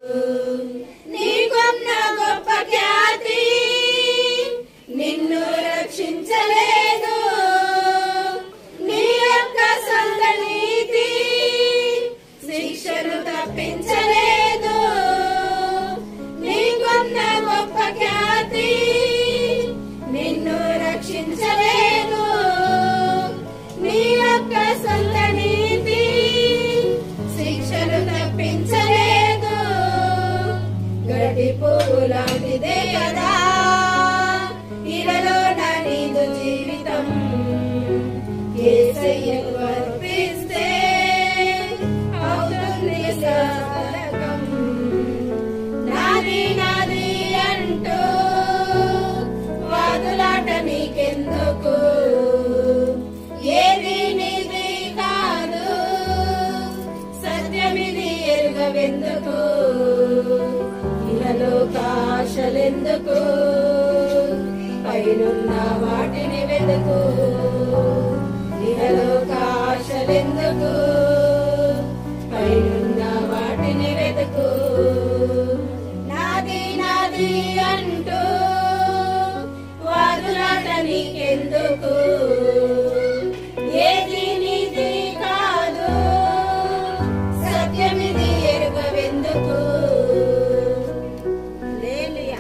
నీకున్న గొప్ప ఖ్యాతి నిన్ను రక్షించలేదు నీ యొక్క సొంత నీతి శిక్షను తప్పించలేదు నీకున్న గొప్ప ఖ్యాతి నిన్ను రక్షించలేదు నీ యొక్క సొంత నీతి శిక్షను తప్పించలేదు గడ్డి పువ్వు లాంటిదే కదా ఇరలో నా నీదు జీవితం ఏసయ్యకు అర్పిస్తే అవుతుంది సాధకం నాది నాది అంటూ వాదులాట నీకెందుకు ఏది నీది కాదు సత్యమిది ఎరుగవెందుకు ఇహలో కాశలెందుకు పైనున్న వాటిని వెతుకు ఇహలో కాశలెందుకు పైనున్న వాటిని వెతుకు నాది నాది అంటూ వాదులాట నీకెందుకు ఏది నీది కాదు సత్యమిది ఎరుగవెందుకు లేలుయా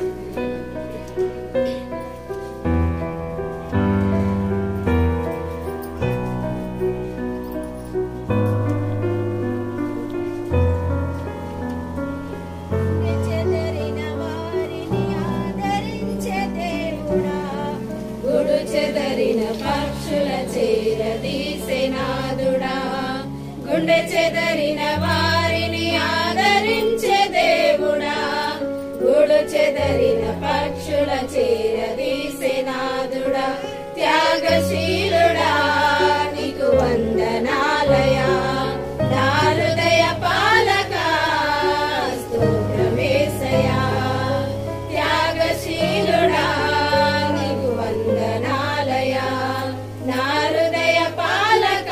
చెదరిన వారిని ఆదరించే దేవుడా గుడు చెదరిన పక్షుల చేరదీసెనాదుడా గుండె చెదరిన వారిని ఆదరించే దేవుడా గుడు చెదరిన పక్షుల చేరదీసెనాదుడా త్యాగశీలుడా నీకు వందనాలయా నా హృదయ పాలక స్తోత్రమేసయా త్యాగశీలుడా నీకు వందనాలయా నా హృదయ పాలక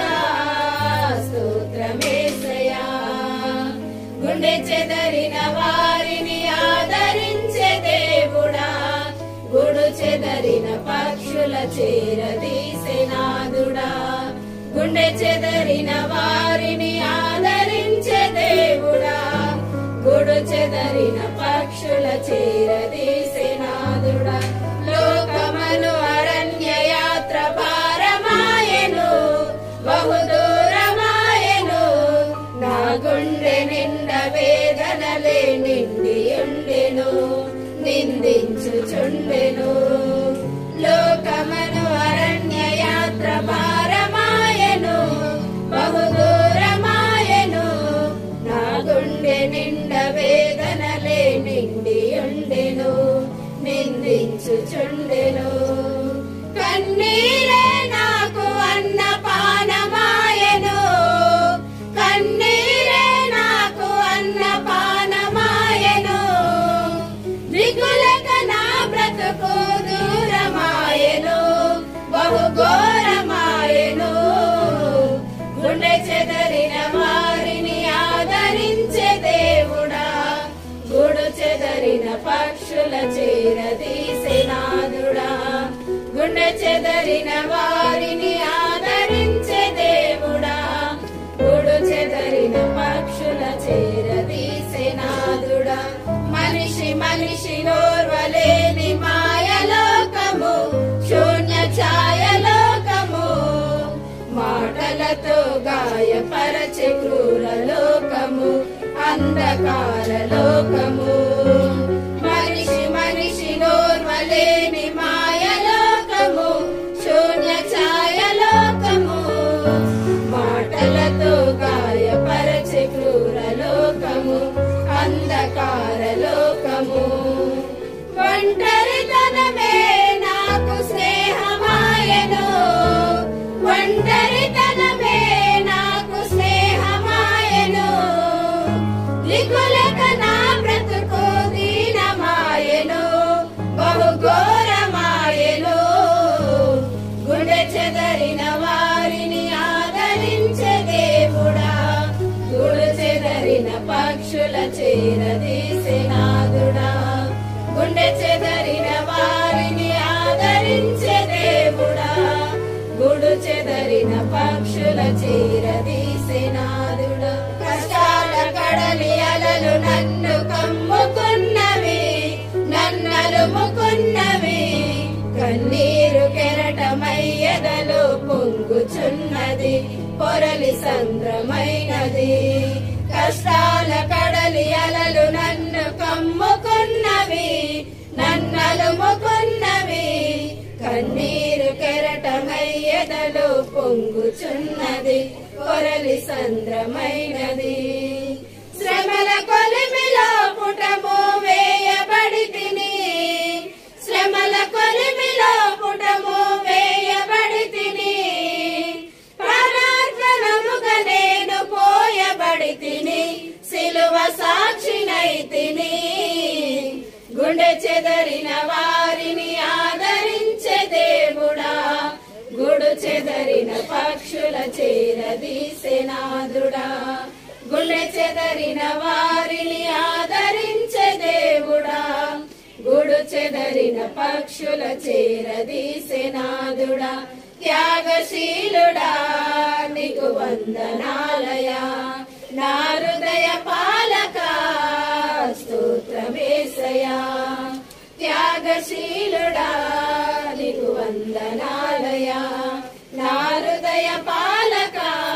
స్తోత్రమేసయా గుండె చెదరిన వారిని ఆదరించే దేవుడా గుడు చెదరిన పక్షుల చేరదీసెనాదుడా గుండె చెదరిన వారిని ఆదరించే దేవుడా గుడు చెదరిన పక్షుల చేరదీసెనాదుడా లోకమను అరణ్య యాత్ర భారమాయను బహుదూరమాయను నా గుండె నిండ వేదనలే నిండి ఉండెను నిందించుచుండెను లోకమను అరణ్య యాత్ర భారమాయను బహుదూరమాయను నా గుండె నిండ వేదనలే నిండి ఉండెను నిందించుచుండెను కన్నీరే నాకు అన్నపానమాయను కన్నీరే నాకు అన్నపానమాయను దిగులక నా బ్రతుకు దూరమాయను బహు ఘోరమాయను గుండె చెదరిన వారిని ఆదరించే దేవుడా గుడు చెదరిన పక్షుల చేరదీసెనాదుడా గుండె చెదరిన వారిని ఆదరించే దేవుడా గుడు చెదరిన పక్షుల చేరదీసెనాదుడా మనిషి మనిషి నోర్వలేని మాయలోకము శూన్య ఛాయలోకము మాటలతో గాయపరచే క్రూర లోకము అంధకార లోకము మనిషి మనిషి నోర్వలేని మాయలోకము శూన్య ఛాయలోకము మాటలతో గాయపరచే క్రూర లోకము అంధకార లోకము ఒంటరితనమే నాకు స్నేహమాయను ఒంటరితనమే నాకు స్నేహమాయను దిగులక నా బ్రతుకు దీనమాయను బహు ఘోరమాయను గుండె చెదరిన వారిని ఆదరించే దేవుడా గుడు చెదరిన పక్షుల చేరదీ చేరదీసినాదుడు కష్టాల కడలి అలలు నన్ను కమ్ముకున్నవి నన్నలుముకున్నవి కన్నీరు కెరటమయ్యదలు పొంగుచున్నది పొరలి సంద్రమైనది కష్టాల కడలి అలలు నన్ను కమ్ముకున్నవి నన్నలుముకున్నవి కన్నీరు కెరటమయ్యదలు పొంగుచున్నది పొరలి సంద్రమైనది శ్రమల కొలిమిలో పుటము వేయబడి తిని శ్రమల కొలిమిలో పుటము వేయబడి తిని ప్రాణార్పణముగా నేను పోయబడి తిని సిలువ సాక్షినై తిని గుండె చెదరిన వారిని ఆదరించే దేవుడా గుడు చెదరిన పక్షుల చేరదీసెనాదుడా గుండె చెదరిన వారిని ఆదరించే దేవుడా గుడు చెదరిన పక్షుల చేరదీసెనాదుడా త్యాగశీలుడా నీకు వందనాలయా నా హృదయ పాలక స్తోత్రమేసయా త్యాగశీలుడా నీకు వందనాలయా నా హృదయ పాలక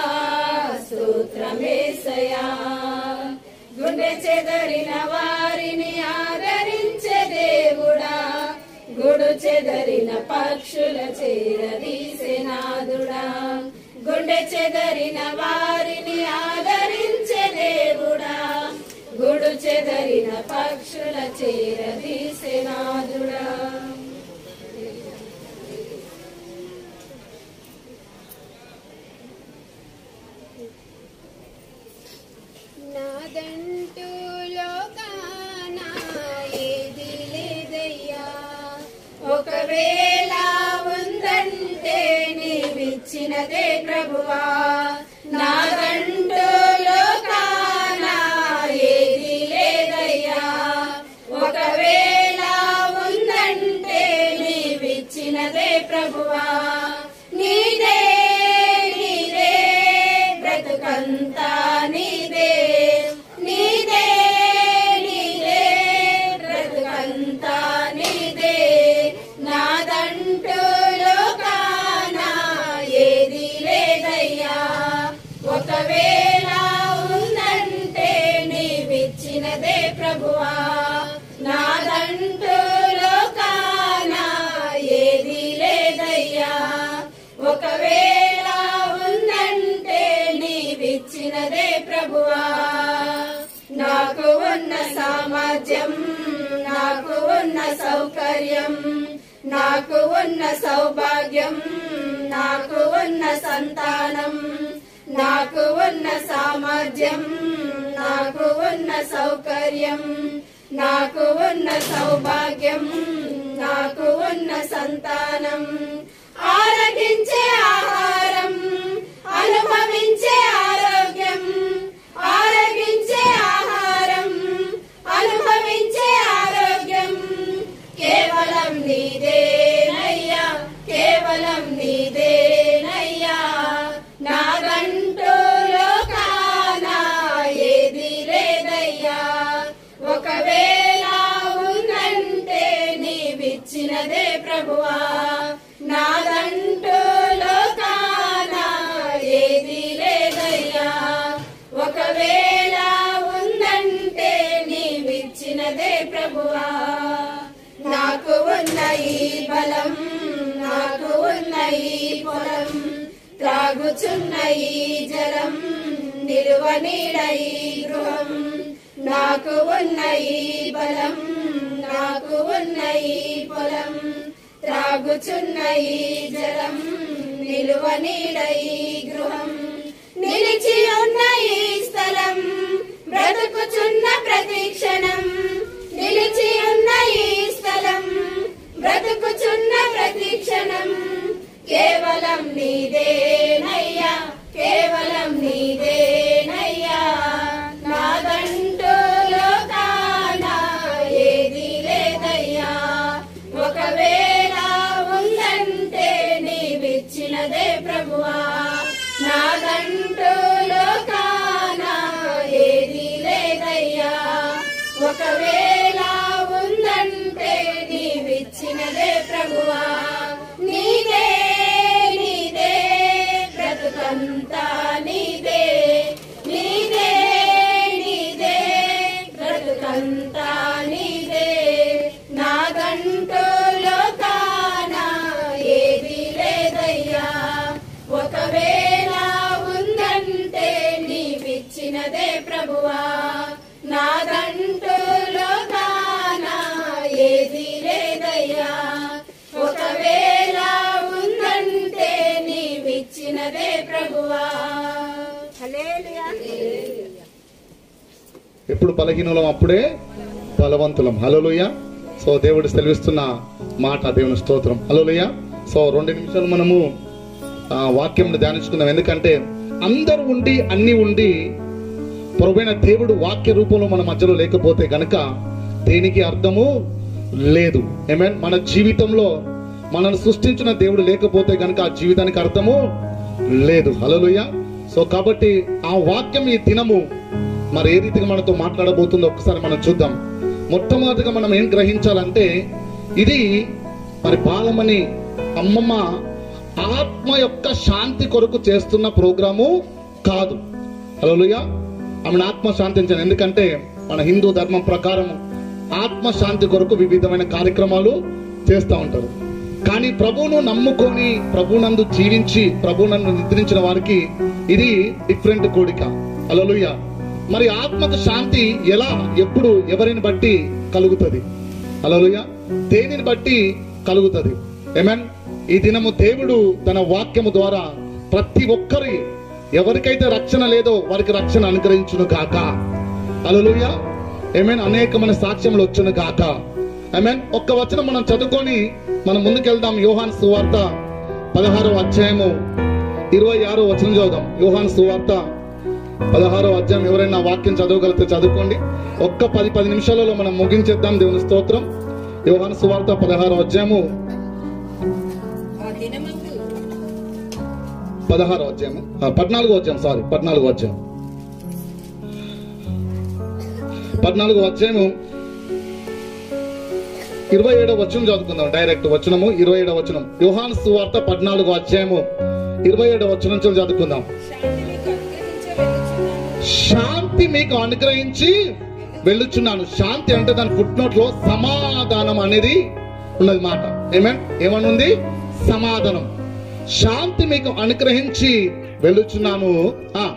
స్తోత్రమేసయా గుండె చెదరిన వారిని ఆదరించే దేవుడా గుడు చెదరిన పక్షుల చేరదీసెనాదుడా గుండె చెదరిన వారిని ఆదరించే దేవుడా గుడు చెదరిన పక్షుల చేరదీసెనాదుడా నాదంటూ లోకాన ఏది లేదయ్యా ఒకవేళ ఉందంటే నీవిచ్చినదే ప్రభువా నాదంటూ లోకాన ఏది లేదయ్యా ఒకవేళ ఉందంటే నీవిచ్చినదే ప్రభువా నీదే నీదే బ్రతుకంతా నీదే నీదే నీదే బ్రతుకంతా నీదే నాదంటూ లోకాన ఏది లేదయ్యా ఒకవేళ ఉందంటే నీవిచ్చినదే ప్రభువా నాదంటూ లోకాన ఏది లేదయ్యా ఒకవేళ ఉందంటే నీవిచ్చినదే ప్రభువా నాకు ఉన్న సామర్థ్యం నాకు ఉన్న సౌకర్యం నాకు ఉన్న సౌభాగ్యం నాకు ఉన్న సంతానం నాకు ఉన్న సామర్థ్యం నాకు ఉన్న సౌకర్యం నాకు ఉన్న సౌభాగ్యం నాకు ఉన్న సంతానం ఆరగించే ఆహారం అనుభవించే ఆరోగ్యం ఆరగించే ఆహారం అనుభవించే ఆరోగ్యం కేవలం నీదేనయ్యా కేవలం నీదేనయ్యా నాదంటూ లోకాన ఏది లేదయ్యా ఒకవేళ ఉందంటే నీవిచ్చినదే ప్రభువా నాదంటూ లోకాన ఏది లేదయ్యా ఒకవేళ ఉందంటే నీవిచ్చినదే ప్రభువా నాకు ఉన్న ఈ బలం నాకు ఉన్న ఈ పొలం త్రాగుచున్న ఈ జలం నిలువ నీడ ఈ గృహం నాకు ఉన్న ఈ బలం నాకు ఉన్న ఈ పొలం త్రాగుచున్న ఈ జలం నిలువ నీడ ఈ గృహం నిలిచి ఉన్న ఈ స్థలం బ్రతుకుచున్న ప్రతి క్షణం నిలిచి ఉన్న ఈ స్థలం బ్రతుకుచున్న ప్రతి క్షణం కేవలం నీదేనయ్యా కేవలం నీదేనయ్యా నాదంటూ లోకాన ఏది లేదయ్యా ఒకవేళ ఉందంటే నీవిచ్చినదే ప్రభువా నాద ఒకవేళ ఉందంటే నీవిచ్చినదే ప్రభువా నీదే నీదే బ్రతుకంతా నీదే నీదే నీదే బ్రతుకంతా నీదే నాదంటూ లోకాన ఏది లేదయ్యా ఒకవేళ ఉందంటే నీవిచ్చినదే ప్రభువా నాదంటూ లోకాన ఏది లేదయ్యా ఒకవేళ ఉందంటే నీవిచ్చినదే ప్రభువా హల్లెలూయా ఎప్పుడు బలహీనులం అప్పుడే బలవంతులం హలోలుయ సో దేవుడు సెలవిస్తున్న మాట దేవుని స్తోత్రం హలోలుయ సో రెండు నిమిషాలు మనము ఆ వాక్యం ధ్యానించుకుందాం ఎందుకంటే అందరు ఉండి అన్ని ఉండి పొరవైన దేవుడు వాక్య రూపంలో మన మధ్యలో లేకపోతే గనక దేనికి అర్థము లేదు ఏమేన్ మన జీవితంలో మనల్ని సృష్టించిన దేవుడు లేకపోతే గనక ఆ జీవితానికి అర్థము లేదు హలోలుయ సో కాబట్టి ఆ వాక్యం ఈ దినము మరి ఏ రీతిగా మనతో మాట్లాడబోతుందో ఒక్కసారి మనం చూద్దాం మొట్టమొదటిగా మనం ఏం గ్రహించాలంటే ఇది మరి బాలమని అమ్మమ్మ ఆత్మ యొక్క శాంతి కొరకు చేస్తున్న ప్రోగ్రాము కాదు హలోలుయ ఆమెను ఆత్మ శాంతించాను ఎందుకంటే మన హిందూ ధర్మం ప్రకారం ఆత్మ శాంతి కొరకు వివిధమైన కార్యక్రమాలు చేస్తూ ఉంటారు కానీ ప్రభువును నమ్ముకొని ప్రభునందు జీవించి ప్రభునందు నిద్రించిన వారికి ఇది డిఫరెంట్ కోడిక హలోలుయ మరి ఆత్మకు శాంతి ఎలా ఎప్పుడు ఎవరిని బట్టి కలుగుతుంది అలలుయ దేనిని బట్టి కలుగుతుంది ఏమన్ ఈ దినము దేవుడు తన వాక్యము ద్వారా ప్రతి ఒక్కరి ఎవరికైతే రక్షణ లేదో వారికి రక్షణ అనుగ్రహించును గాక అలలుయ ఏమేన్ అనేకమైన సాక్ష్యములు వచ్చును గాక ఐమీన్ ఒక్క వచనం మనం చదువుకొని మనం ముందుకెళ్దాం యోహాన్ సువార్త పదహారో అధ్యాయము ఇరవై ఆరో వచనం చదువుదాం యోహాన్ సువార్త పదహారో అధ్యాయం ఎవరైనా వాక్యం చదవగలిగితే చదువుకోండి ఒక్క పది పది నిమిషాలలో మనం ముగించేద్దాం దేవుని స్తోత్రం యోహాను సువార్త పదహారో అధ్యాయము పదహారో అధ్యాయము ఆ, పద్నాలుగో అధ్యాయం సారీ పద్నాలుగో అధ్యాయం పద్నాలుగో అధ్యాయము ఇరవై ఏడో వచనం చదువుకుందాం డైరెక్ట్ వచనము ఇరవై ఏడో వచనం యోహాను సువార్త పద్నాలుగో అధ్యాయము ఇరవై ఏడో వచనం నుంచి చదువుకుందాం శాంతి మీకు అనుగ్రహించి వెళ్ళుచున్నాను శాంతి అంటే దాని ఫుట్ నోట్ లో సమాధానం అనేది ఉన్నది మాట ఏమేం ఏమని ఉంది సమాధానం శాంతి మీకు అనుగ్రహించి వెళ్ళుచున్నాను ఆ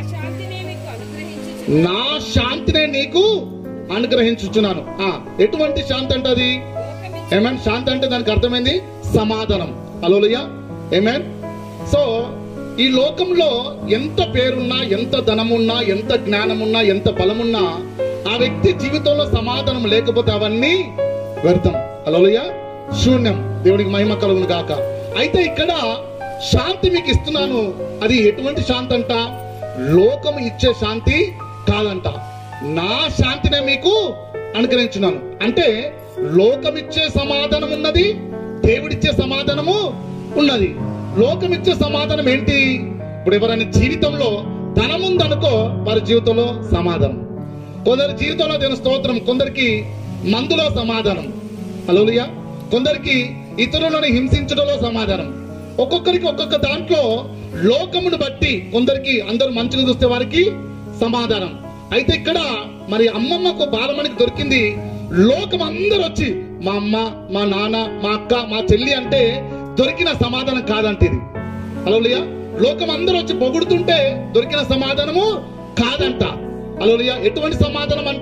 నా శాంతినే నీకు అనుగ్రహించుచున్నాను ఆ ఎటువంటి శాంతి అంటే అది ఏమేన్ శాంతి అంటే దానికి అర్థమైంది సమాధానం అలోలయ్య ఏమేన్ సో ఈ లోకంలో ఎంత పేరున్నా ఎంత ధనమున్నా ఎంత జ్ఞానమున్నా ఎంత బలమున్నా ఆ వ్యక్తి జీవితంలో సమాధానం లేకపోతే అవన్నీ వ్యర్థం అలోలయ్య శూన్యం దేవుడికి మహిమ కలుగును గాక అయితే ఇక్కడ శాంతి మీకు ఇస్తున్నాను అది ఎటువంటి శాంతి అంట లోకం ఇచ్చే శాంతి కాదంట నా శాంతినే మీకు అనుగ్రహించున్నాను అంటే లోకం ఇచ్చే సమాధానం ఉన్నది దేవుడిచ్చే సమాధానము ఉన్నది లోకం ఇచ్చే సమాధానం ఏంటి ఇప్పుడు ఎవరైనా జీవితంలో ధనం ఉందనుకో వారి జీవితంలో సమాధానం కొందరి జీవితంలో దేవుని స్తోత్రం కొందరికి మందులో సమాధానం హలోలియా కొందరికి ఇతరులను హింసించడంలో సమాధానం ఒక్కొక్కరికి ఒక్కొక్క దాంట్లో లోకమును బట్టి కొందరికి అందరూ మంచిగా చూస్తే వారికి సమాధానం అయితే ఇక్కడ మరి అమ్మమ్మకు బాలమణికి దొరికింది లోకం అందరూ వచ్చి మా అమ్మ మా నాన్న మా అక్క మా చెల్లి అంటే దొరికిన సమాధానం కాదంట ఇది అలోలియా లోకం అందరూ వచ్చి పొగుడుతుంటే దొరికిన సమాధానము కాదంట అలోలియా ఎటువంటి సమాధానం అంట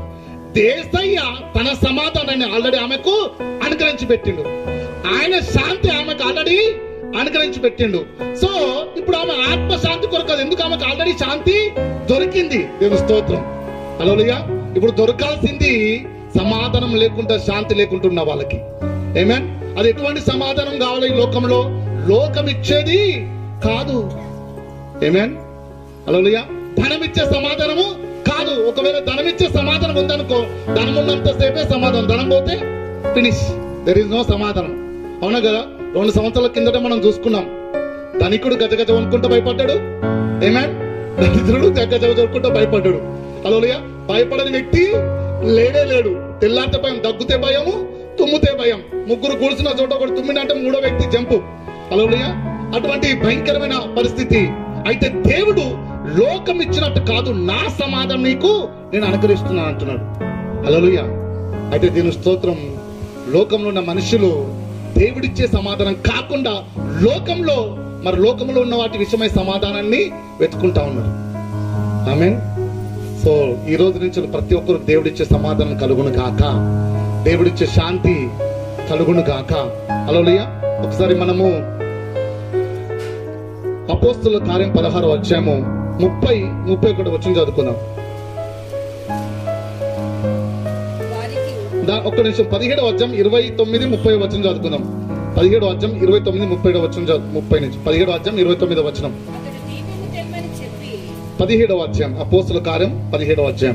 దేశయ్య తన సమాధానాన్ని ఆల్రెడీ ఆమెకు అనుగ్రహించి పెట్టిండు ఆయన శాంతి ఆమెకు ఆల్రెడీ అనుగ్రహించి పెట్టిండు సో ఇప్పుడు ఆమె ఆత్మ శాంతి కొరకు అది ఎందుకు ఆమెకు ఆల్రెడీ శాంతి దొరికింది దేవుని స్తోత్రం అలోలియా ఇప్పుడు దొరకాల్సింది సమాధానం లేకుండా శాంతి లేకుంటున్న వాళ్ళకి ఏమేన్ అది ఎటువంటి సమాధానం కావాలి ఈ లోకంలో లోకం ఇచ్చేది కాదు ఏమేన్ అలలుయా ధనం ఇచ్చే సమాధానము కాదు ఒకవేళ ధనం ఇచ్చే సమాధానం ఉందనుకో ధనం ఉన్నంత సేపే సమాధానం ధనం పోతే ఫినిష్ దెర్ ఇస్ నో సమాధానం అవునా కదా రెండు సంవత్సరాల కిందట మనం చూసుకున్నాం ధనికుడు గజగజ అనుకుంటూ భయపడ్డాడు ఏమేన్ దరిద్రుడు గజగజ అనుకుంటూ భయపడ్డాడు అలలుయా భయపడని వ్యక్తి లేడే లేడు తెల్లారితే భయం దగ్గుతే భయము తుమ్మితే భయం ముగ్గురు కూర్చున్న చోట ఒకటి తుమ్మినంటే మూడో వ్యక్తి జంపు అలలుయ అటువంటి భయంకరమైన పరిస్థితి అయితే దేవుడు లోకం ఇచ్చినట్టు కాదు నా సమాధానం నీకు నేను అనుకరిస్తున్నాను అంటున్నాడు అలలుయ అయితే దీని స్తోత్రం లోకంలో ఉన్న మనుషులు దేవుడిచ్చే సమాధానం కాకుండా లోకంలో మరి లోకంలో ఉన్న వాటి విషయమై సమాధానాన్ని వెతుకుంటా ఉన్నారు ఆమె సో ఈ రోజు నుంచి ప్రతి ఒక్కరు దేవుడిచ్చే సమాధానం కలుగును గాక దేవుడిచ్చే శాంతి కలుగును గాక అలలుయ ఒకసారి మనము అపోస్తుల కార్యం పదహారు వచ్చాము ముప్పై ముప్పై ఒకటి వచ్చిన చదువుకుందాం వారికి దా- ఒక్క నిమిషం పదిహేడు అధ్యాయం ఇరవై తొమ్మిది ముప్పై వచ్చిన చదువుకుందాం పదిహేడు అధ్యాయం ఇరవై తొమ్మిది ముప్పై వచ్చిన చదువు- ముప్పై నుంచి పదిహేడు అధ్యాయం ఇరవై తొమ్మిది వచనం అతడు దీపము తెమ్మని చెప్పి పదిహేడవ అధ్యాయం అపోస్తుల కార్యం పదిహేడవ అధ్యాయం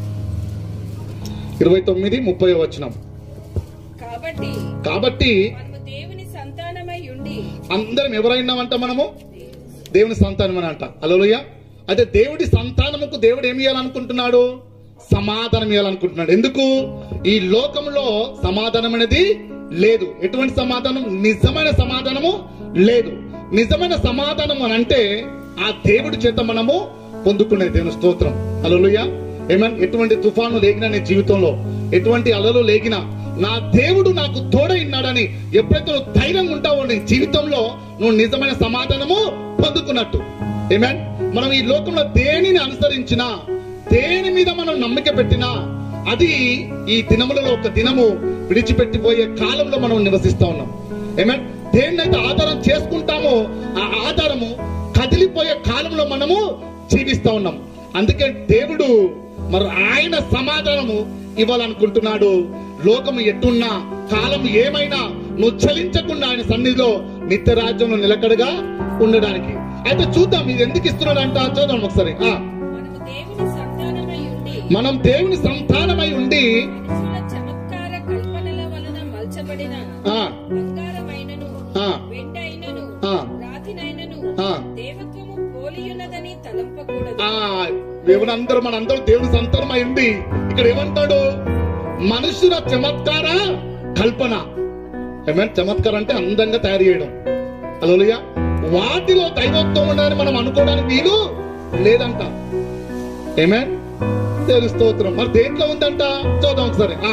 ఇరవై తొమ్మిది ముప్పై వచనం కాబట్టి కాబట్టి మనము దేవుని సంతానమై ఉండి అందరం ఎవరైనామంట మనము దేవుని సంతానం అని అంట అలలోయ అయితే దేవుడి సంతానముకు దేవుడు ఏమి ఇవ్వాలనుకుంటున్నాడు సమాధానం ఇవ్వాలనుకుంటున్నాడు ఎందుకు ఈ లోకంలో సమాధానం అనేది లేదు ఎటువంటి సమాధానం నిజమైన సమాధానము లేదు నిజమైన సమాధానం అని అంటే ఆ దేవుడి చేత మనము పొందుకునేది దేవుని స్తోత్రం అలలుయ ఏమన్ ఎటువంటి తుఫాను లేగినా నీ జీవితంలో ఎటువంటి అలలు లేగినా నా దేవుడు నాకు తోడైన్నాడని ఎప్పుడైతే నువ్వు ధైర్యంగా ఉంటావో నీ జీవితంలో నువ్వు నిజమైన సమాధానము పొందుకున్నట్టు ఏమేన్ మనం ఈ లోకంలో దేనిని అనుసరించినా దేని మీద మనం నమ్మిక పెట్టినా అది ఈ దినములలో ఒక దినము విడిచిపెట్టిపోయే కాలంలో మనం నివసిస్తా ఉన్నాం ఏమేన్ దేన్నైతే ఆధారం చేసుకుంటామో ఆ ఆధారము కదిలిపోయే కాలంలో మనము జీవిస్తా ఉన్నాం అందుకే దేవుడు మరి ఆయన సమాధానము ఇవ్వాలనుకుంటున్నాడు లోకము ఎట్టున్నా కాలం ఏమైనా నువ్వు చలించకుండా ఆయన సన్నిధిలో నిత్య రాజ్యంలో నిలకడగా ఉండడానికి అయితే చూద్దాం ఇది ఎందుకు ఇస్తున్నాడంట చూద్దాం ఒకసారి ఆ మనము దేవుని సంతానమై ఉండి మనం దేవుని సంతానమై ఉండి మనుషుల చమత్కార కల్పనల వలన మలచబడిన ఆ బంగారమైనను ఆ వెండైనను ఆ. రాతినైనను ఆ. దేవత్వము పోలియున్నదని తలంపకూడదు ఆ దేవునందరూ మనందరూ దేవుని సంతానమై ఉండి ఇక్కడ ఏమంటాడు మనుషుల చమత్కార కల్పన ఏమైనా చమత్కారం అంటే అందంగా తయారు చేయడం అలోలుగా వాటిలో దైవత్వం ఉండాలని మనం అనుకోవడానికి వీలు లేదంట ఏమే దేవుని స్తోత్రం మరి దేంట్లో ఉందంట చూద్దాం ఒకసారి ఆ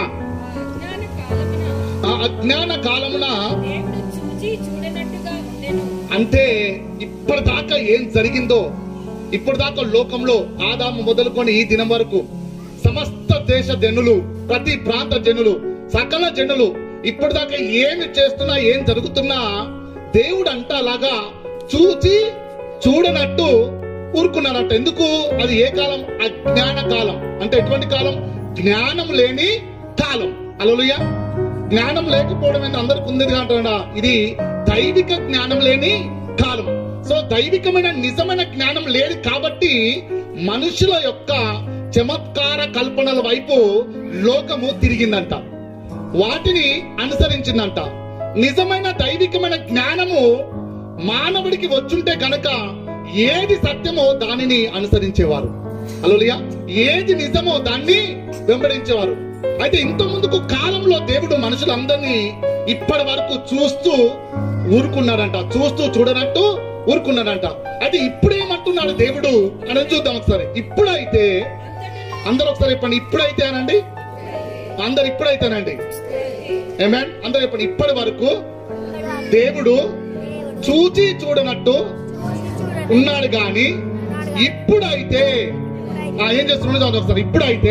ఆ అజ్ఞాన కాలమున ఆ అజ్ఞాన కాలమున దేవుడు చూచి చూడనట్టుగా ఉండెను అంటే ఇప్పటిదాకా ఏం జరిగిందో ఇప్పటిదాకా లోకంలో ఆదాము మొదలుకొని ఈ దినం వరకు సమస్త దేశ జనులు ప్రతి ప్రాంత జనులు సకల జనులు ఇప్పటిదాకా ఏమి చేస్తున్నా ఏం జరుగుతున్నా దేవుడు అంట అలాగా చూచి చూడనట్టు ఊరుకున్నారంట ఎందుకు అది ఏ కాలం అజ్ఞాన కాలం అంటే ఎటువంటి కాలం జ్ఞానం లేని కాలం అలలుయా జ్ఞానం లేకపోవడం ఏంటి అందరికి ఉంది అంటాడా ఇది దైవిక జ్ఞానం లేని కాలం సో దైవికమైన నిజమైన జ్ఞానం లేదు కాబట్టి మనుషుల యొక్క చమత్కార కల్పనల వైపు లోకము తిరిగిందంట వాటిని అనుసరించిందంట నిజమైన దైవికమైన జ్ఞానము మానవుడికి వచ్చుంటే కనుక ఏది సత్యమో దానిని అనుసరించేవారు అలోలియా ఏది నిజమో దాన్ని వెంబడించేవారు అయితే ఇంత ముందుకు కాలంలో దేవుడు మనుషులందరినీ ఇప్పటి వరకు చూస్తూ ఊరుకున్నాడంట చూస్తూ చూడనట్టు ఊరుకున్నాడంట అయితే ఇప్పుడేమంటున్నాడు దేవుడు అని చూద్దాం ఒకసారి ఇప్పుడైతే అందరూ ఒకసారి చెప్పండి ఇప్పుడైతే అనండి అందరు ఇప్పుడైతేనండి ఏమేన్ అందరూ చెప్పండి ఇప్పటి వరకు దేవుడు చూచి చూడనట్టు ఉన్నాడు గాని ఇప్పుడైతే ఆ, ఏం చేస్తున్నాడు చూద్దాం ఒకసారి ఇప్పుడైతే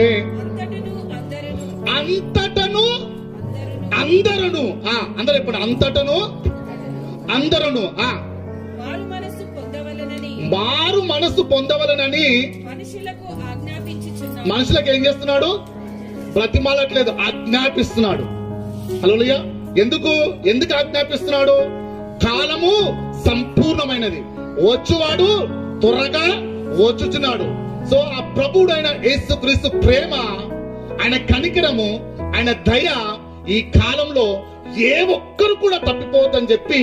అంతటను అందరును అంతటను అందరును అందరును ఆ అందరూ చెప్పండి అంతటను అందరును ఆ వారు మనస్సు పొందవలనని మారు మనసు పొందవలనని మనుషులకు ఆజ్ఞాపించుచున్నాడు మనుషులకు ఏం చేస్తున్నాడు ప్రతిమాలట్లేదు ఆజ్ఞాపిస్తున్నాడు హలోలియా ఎందుకు ఎందుకు ఆజ్ఞాపిస్తున్నాడు కాలము సంపూర్ణమైనది వచ్చువాడు త్వరగా వచ్చుచున్నాడు సో ఆ ప్రభుడైన యేసుక్రీస్తు ప్రేమ ఆయన కనికరము ఆయన దయ ఈ కాలంలో ఏ ఒక్కరు కూడా తప్పిపోవద్దని చెప్పి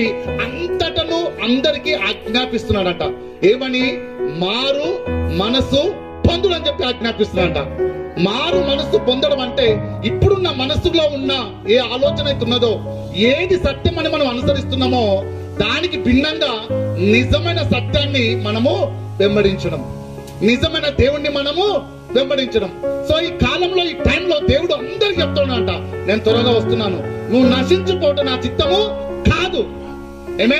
అంతటను అందరికీ ఆజ్ఞాపిస్తున్నాడట ఏమని మారు మనసు పొందుడు అని చెప్పి ఆజ్ఞాపిస్తున్నాడంట మారు మనస్సు పొందడం అంటే ఇప్పుడున్న మనస్సులో ఉన్న ఏ ఆలోచన అయితే ఉన్నదో ఏది సత్యం అని మనం అనుసరిస్తున్నామో దానికి భిన్నంగా నిజమైన సత్యాన్ని మనము వెంబడించడం నిజమైన దేవుణ్ణి మనము వెంబడించడం సో ఈ కాలంలో ఈ టైంలో దేవుడు అందరికి చెప్తున్నాడంట నేను త్వరగా వస్తున్నాను నువ్వు నశించిపోవటం నా చిత్తము కాదు ఏమే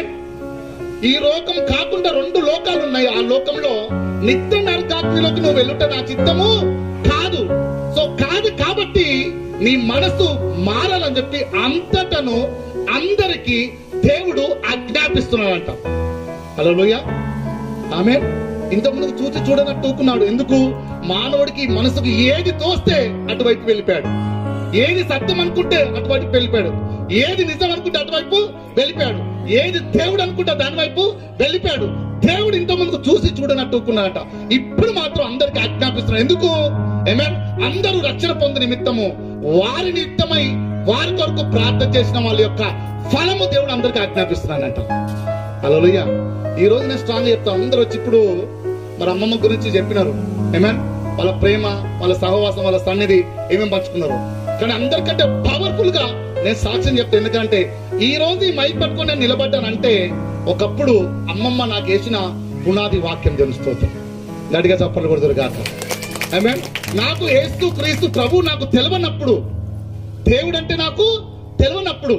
ఈ లోకం కాకుండా రెండు లోకాలు ఉన్నాయి ఆ లోకంలో నిత్య నరకాగ్నిలోకి నువ్వు వెళ్ళుట నా చిత్తము కాదు సో కాదు కాబట్టి నీ మనసు మారాలని చెప్పి అంతటను అందరికి దేవుడు ఆజ్ఞాపిస్తున్నాడంట హలో ఆమె ఇంతకుముందు చూసి చూడనట్టు ఊరుకున్నాడు ఎందుకు మానవుడికి మనసుకు ఏది తోస్తే అటువైపు వెళ్ళిపోయాడు ఏది సత్యం అనుకుంటే అటువైపు వెళ్ళిపోయాడు ఏది నిజం అనుకుంటే అటువైపు వెళ్ళిపోయాడు ఏది దేవుడు అనుకుంటే దాని వైపు వెళ్ళిపోయాడు దేవుడు ఇంత ముందుకు చూసి చూడనట్టు ఊరుకున్నాడట ఇప్పుడు మాత్రం అందరికి ఆజ్ఞాపిస్తున్నాడు ఎందుకు ఏమే అందరూ రక్షణ పొంది నిమిత్తము వారి నిమిత్తమై వారి కొరకు ప్రార్థన చేసిన వాళ్ళ యొక్క ఫలము దేవుడు అందరికి ఆజ్ఞాపిస్తున్నాడంట అలలుయ్య ఈ రోజు నేను స్ట్రాంగ్ చెప్తాను అందరూ వచ్చి ఇప్పుడు మరి అమ్మమ్మ గురించి చెప్పినారు ఏమేన్ వాళ్ళ ప్రేమ వాళ్ళ సహవాసం వాళ్ళ సన్నిధి ఏమేమి పంచుకున్నారు కానీ అందరికంటే పవర్ఫుల్ గా నేను సాక్ష్యం చెప్తాను ఎందుకంటే ఈ రోజు ఈ మైక్ పట్టుకొని నేను నిలబడ్డానంటే ఒకప్పుడు అమ్మమ్మ నాకు వేసిన పునాది వాక్యం తెలుస్తుంది గట్టిగా చప్పట్లు కొడుతురు కాక ఆమేన్ నాకు ఏస్తూ క్రీస్తు ప్రభు నాకు తెలవనప్పుడు దేవుడు అంటే నాకు తెలియనప్పుడు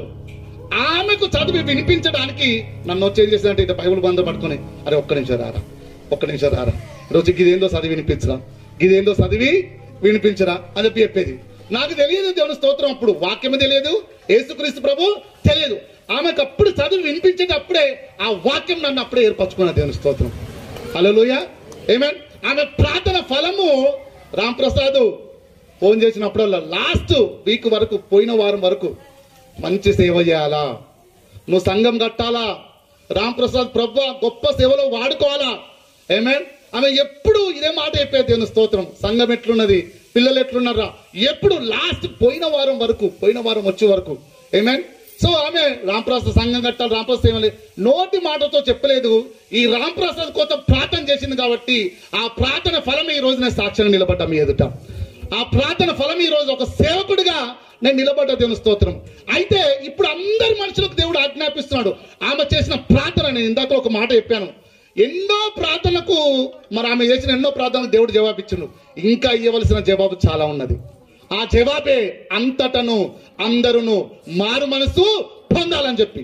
ఆమెకు చదివి వినిపించడానికి నన్ను వచ్చి ఏం చేసిందంటే ఇట్లా బైబుల్ బంధం పట్టుకొని అరే ఒక్క నిమిషం రారా ఒక్క నిమిషం రారా రోజు గిదేందో చదివి వినిపించరా గిదేందో చదివి వినిపించరా అని చెప్పి చెప్పేది నాకు తెలియదు దేవుని స్తోత్రం అప్పుడు వాక్యమే తెలియదు యేసుక్రీస్తు ప్రభు తెలియదు ఆమెకు అప్పుడు చదివి వినిపించేటప్పుడే ఆ వాక్యం నన్ను అప్పుడే ఏర్పరచుకున్న దేవుని స్తోత్రం హలోయ ఏమేన్ ఆమె ప్రార్థన ఫలము రామ్ ప్రసాద్ ఫోన్ చేసినప్పుడల్లా లాస్ట్ వీక్ వరకు పోయిన వారం వరకు మంచి సేవ చేయాలా నువ్వు సంఘం కట్టాలా రామ్ ప్రసాద్ ప్రభు గొప్ప సేవలో వాడుకోవాలా ఏమే ఆమె ఎప్పుడు ఇదే మాట చెప్పేది దేవుని స్తోత్రం సంఘం ఎట్లున్నది పిల్లలు ఎట్లున్నారా ఎప్పుడు లాస్ట్ పోయిన వారం వరకు పోయిన వారం వచ్చే వరకు ఏమేన్ సో ఆమె రాంప్రసాద్ సంఘం కట్టాలి రాంప్రసాద్ ఏమలే నోటి మాటతో చెప్పలేదు ఈ రాంప్రసాద్ కోసం ప్రార్థన చేసింది కాబట్టి ఆ ప్రార్థన ఫలం ఈ రోజు నేను సాక్ష్యం నిలబడ్డా మీ ఎదుట ఆ ప్రార్థన ఫలం ఈ రోజు ఒక సేవకుడిగా నేను నిలబడ్డ దేవుని స్తోత్రం అయితే ఇప్పుడు అందరి మనుషులకు దేవుడు ఆజ్ఞాపిస్తున్నాడు ఆమె చేసిన ప్రార్థన నేను ఇందాక ఒక మాట చెప్పాను ఎన్నో ప్రార్థనలకు మరి ఆమె చేసిన ఎన్నో ప్రార్థనలకు దేవుడు జవాబిచ్చిండు ఇంకా ఇవ్వవలసిన జవాబు చాలా ఉన్నది ఆ జవాబే అంతటను అందరును మారు మనసు పొందాలని చెప్పి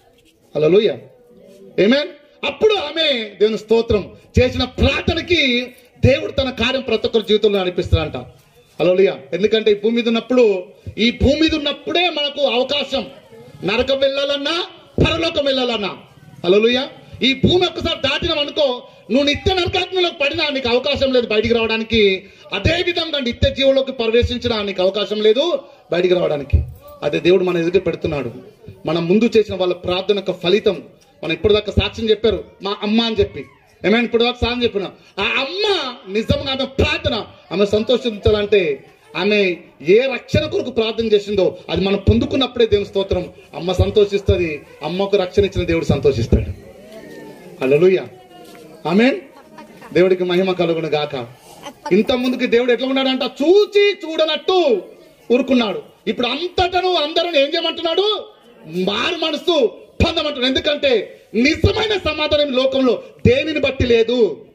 హలోయ ఏమేన్ అప్పుడు ఆమె దేవుని స్తోత్రం చేసిన ప్రార్థనకి దేవుడు తన కార్యం ప్రతి ఒక్కరి జీవితంలో నడిపిస్తాడంట హలోలియా ఎందుకంటే ఈ భూమి మీద ఉన్నప్పుడు ఈ భూమి మీద ఉన్నప్పుడే మనకు అవకాశం నరకం వెళ్ళాలన్నా పరలోకం వెళ్ళాలన్నా హలోలుయా ఈ భూమి ఒక్కసారి దాటినాం అనుకో నువ్వు నిత్య నరకాగ్నిలోకి పడినా నీకు అవకాశం లేదు బయటికి రావడానికి అదే విధంగా నిత్య జీవులోకి ప్రవేశించినా నీకు అవకాశం లేదు బయటికి రావడానికి అదే దేవుడు మన ఎదుట పెడుతున్నాడు మనం ముందు చేసిన వాళ్ళ ప్రార్థన యొక్క ఫలితం మనం ఇప్పటిదాకా సాక్ష్యం చెప్పారు మా అమ్మ అని చెప్పి ఏమైనా ఇప్పటిదాకా సాక్ష్యం చెప్పిన ఆ అమ్మ నిజంగా ఆమె ప్రార్థన ఆమె సంతోషించాలంటే ఆమె ఏ రక్షణ కొరకు ప్రార్థన చేసిందో అది మనం పొందుకున్నప్పుడే దేవుని స్తోత్రం అమ్మ సంతోషిస్తుంది అమ్మకు రక్షణ ఇచ్చిన దేవుడు సంతోషిస్తాడు అలలుయ ఆమెన్ దేవుడికి మహిమ కలుగును గాక ఇంత ముందుకి దేవుడు ఎట్లా ఉన్నాడంట చూచి చూడనట్టు ఊరుకున్నాడు ఇప్పుడు అంతటను అందరూ ఏం చేయమంటున్నాడు మారు మనసు పొందమంటున్నాడు ఎందుకంటే నిజమైన సమాధానం ఈ లోకంలో దేనిని బట్టి లేదు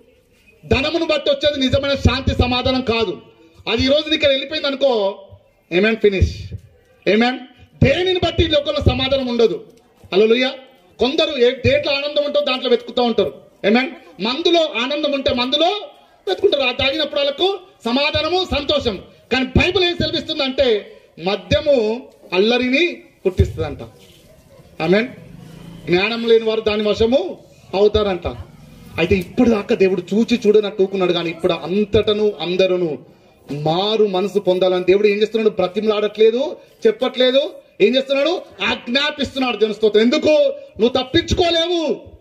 ధనమును బట్టి వచ్చేది నిజమైన శాంతి సమాధానం కాదు అది ఈ రోజు నీకు వెళ్ళిపోయింది అనుకో ఏమేన్ ఫినిష్ ఏమేన్ దేనిని బట్టి ఈ లోకంలో సమాధానం ఉండదు అలలుయ్య కొందరు ఏ దేంట్లో ఆనందం ఉంటుందో దాంట్లో వెతుకుతూ ఉంటారు ఏమేన్ మందులో ఆనందం ఉంటే మందులో వెతుకుంటారు ఆ తాగినప్పుడు వాళ్ళకు సమాధానము సంతోషం కానీ బైబిల్ ఏం సెలవిస్తుందంటే మద్యము అల్లరిని పుట్టిస్తుందంట ఆమెన్ జ్ఞానం లేని వారు దాని వశము అవుతారంట అయితే ఇప్పుడు దాకా దేవుడు చూచి చూడనట్టు ఊకున్నాడు కానీ ఇప్పుడు అంతటను అందరును మారు మనసు పొందాలని దేవుడు ఏం చేస్తున్నాడు బ్రతిమలాడట్లేదు చెప్పట్లేదు ఏం చేస్తున్నాడు ఆజ్ఞాపిస్తున్నాడు దేవుని స్తోత్రం ఎందుకు నువ్వు తప్పించుకోలేవు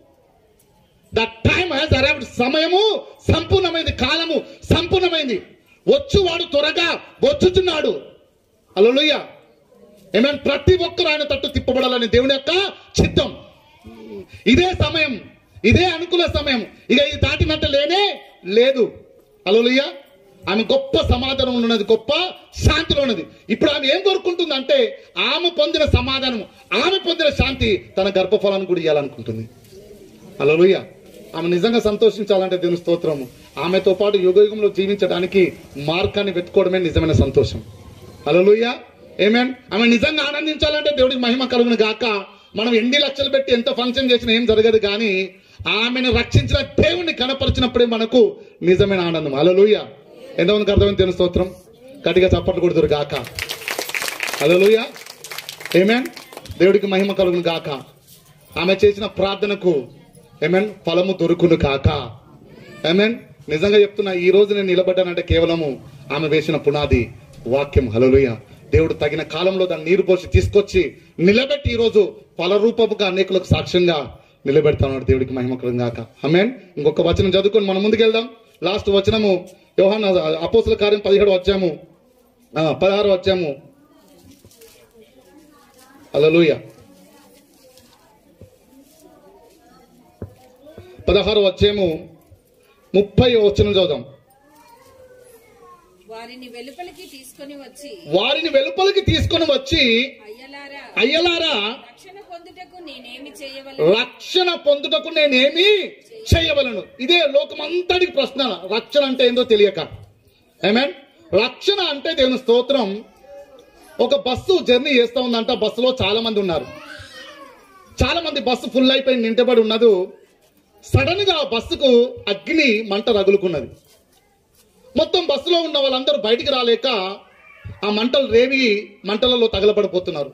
ద టైమ్ హ్యాస్ అరైవ్డ్ సమయము సంపూర్ణమైంది కాలము సంపూర్ణమైంది వచ్చువాడు త్వరగా వచ్చుచున్నాడు అలలుయ్య ఏమైనా ప్రతి ఒక్కరు ఆయన తట్టు తిప్పబడాలని దేవుని యొక్క చిత్తం ఇదే సమయం ఇదే అనుకూల సమయం ఇక ఇది దాటినట్టు లేనే లేదు అలోలుయ్య ఆమె గొప్ప సమాధానం ఉన్నది గొప్ప శాంతిలో ఉన్నది ఇప్పుడు ఆమె ఏం కోరుకుంటుందంటే ఆమె పొందిన సమాధానం ఆమె పొందిన శాంతి తన గర్భఫలాన్ని కూడా ఇవ్వాలనుకుంటుంది అలలుయ్య ఆమె నిజంగా సంతోషించాలంటే దేవుని స్తోత్రము ఆమెతో పాటు యుగయుగంలో జీవించడానికి మార్గాన్ని వెతుకోవడమే నిజమైన సంతోషం అలలుయ్య ఏమేన్ ఆమె నిజంగా ఆనందించాలంటే దేవుడికి మహిమ కలుగును గాక మనం ఎన్ని లక్షలు పెట్టి ఎంత ఫంక్షన్ చేసినా ఏం జరగదు కానీ ఆమెను రక్షించిన దేవుణ్ణి కనపరిచినప్పుడే మనకు నిజమైన ఆనందం అలలుయ్య ఎంతమందికి అర్థమైంది దేవుని స్తోత్రం గట్టిగా చప్పట్లు కొడుతురు గాక అలలుయ్య ఏమేన్ దేవుడికి మహిమ కలుగును గాక ఆమె చేసిన ప్రార్థనకు ఏమేన్ ఫలము దొరుకును కాక ఏమేన్ నిజంగా చెప్తున్నా ఈ రోజు నేను నిలబడ్డానంటే కేవలము ఆమె వేసిన పునాది వాక్యం హలలుయ దేవుడు తగిన కాలంలో దాన్ని నీరు పోసి తీసుకొచ్చి నిలబెట్టి ఈ రోజు ఫలరూపముగా అనేకులకు సాక్ష్యంగా నిలబెడతాడు దేవుడికి మహిమకరం గాక ఆమెన్ ఇంకొక వచనం చదువుకొని మనం ముందుకెళ్దాం లాస్ట్ వచనము యోహాన్ అపోసుల కార్యం పదిహేడు వచ్చాము ఆ, పదహారు వచ్చాము అలలుయ పదహారు వచ్చేము ముప్పై వచనం చదుదాం వారిని వెలుపలికి తీసుకొని వచ్చి వారిని వెలుపలికి తీసుకొని వచ్చి అయ్యలారా అయ్యలారా రక్షణ పొందుటకు నేనేమి చేయవలను రక్షణ పొందుటకు నేనేమి చేయవలను ఇదే లోకమంతటికి ప్రశ్న రక్షణ అంటే ఏందో తెలియక ఏమేన్ రక్షణ అంటే దేవుని స్తోత్రం ఒక బస్సు జర్నీ చేస్తా ఉందంట బస్సులో చాలా మంది ఉన్నారు చాలా మంది బస్సు ఫుల్ అయిపోయి నింటబడి ఉన్నది సడన్ గా ఆ బస్సుకు అగ్ని మంట రగులుకున్నది మొత్తం బస్సులో ఉన్న వాళ్ళందరూ బయటికి రాలేక ఆ మంటలు రేవి మంటలలో తగలబడిపోతున్నారు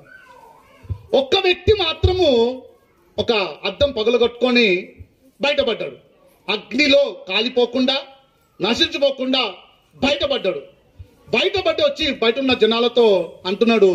ఒక్క వ్యక్తి మాత్రము ఒక అద్దం పగలగొట్టుకొని బయటపడ్డాడు అగ్నిలో కాలిపోకుండా నశించిపోకుండా బయటపడ్డాడు బయటపడి వచ్చి బయట ఉన్న జనాలతో అంటున్నాడు